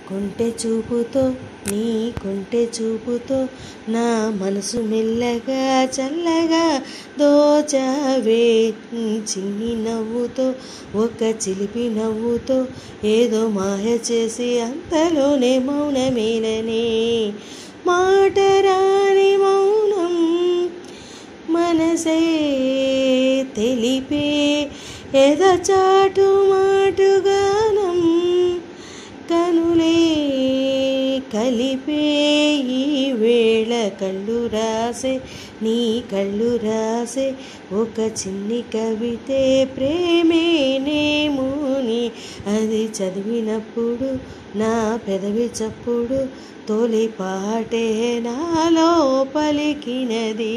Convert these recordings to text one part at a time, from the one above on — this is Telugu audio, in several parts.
కొంటె చూపుతో నీ కొంటె చూపుతో నా మనసు మెల్లగా చల్లగా దోచావే నీ చిన్ని నవ్వుతో ఒక చిలిపి నవ్వుతో ఏదో మాయ చేసి అంతలోనే మౌనమేలనే మాట రాని మౌనం మనసే తెలిపే ఎదచాటు మాటుగానం కనులే కలిపే ఈ వేళ కళ్ళు రాసే నీ కళ్ళు రాసే ఒక చిన్ని కవితే ప్రేమేనేమోని అది చదివినప్పుడు నా పెదవి చప్పుడు తొలి పాటే నాలో పలికినది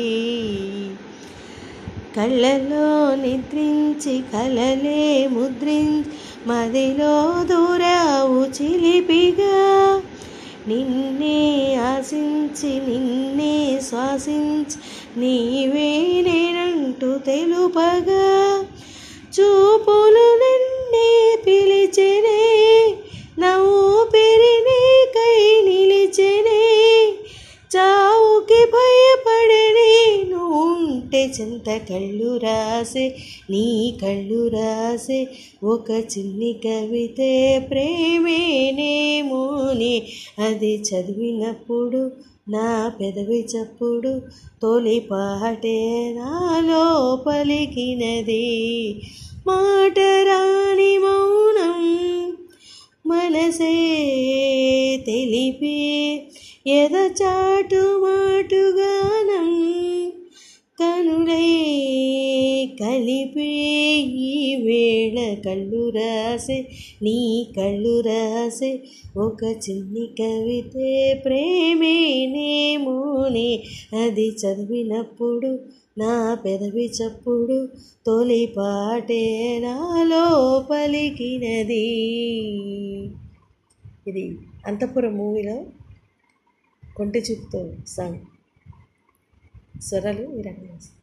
కళ్ళలో నిద్రించి కలలే ముద్రించి మదిలో దూరావు చిలిపిగా నిన్నే ఆశించి నిన్నే శ్వాసించి నీవే నేనంటూ తెలుపగా చూపులు నిన్నే పిలిచెనే నవ్వు పెరిని కై నిలిచెనే చావుకి భయపడనే ఉంటే చింత కళ్ళు రాసే నీ కళ్ళు రాసే ఒక చిన్ని కవితే ప్రేమేనేమోని అది చదివినప్పుడు నా పెదవి చప్పుడు తొలి పాటే నాలో పలికినది మాట రాని మౌనం మనసే తెలిపే ఎదచాటు మాటుగానం కనులే కలిపే ఈ వేళ కళ్ళు రాసే నీ కళ్ళు రాసే ఒక చిన్ని కవితే ప్రేమేనేమోని అది చదివినప్పుడు నా పెదవి చప్పుడు తొలి పాటే నాలో పలికినది ఇది అంతపురం మూవీలో కొంటె చూపుతో సాంగ్ స్వరాలు ఈ రకంగా వస్తాయి.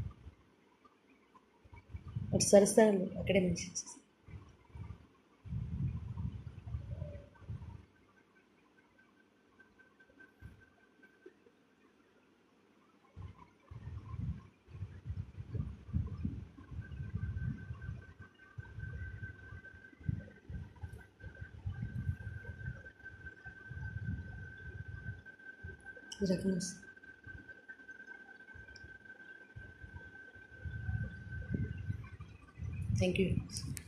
అటు స్వరస్థానాలు అక్కడే మెన్షన్ చేస్తాను ఈ రకంగా వస్తాయి. Thank you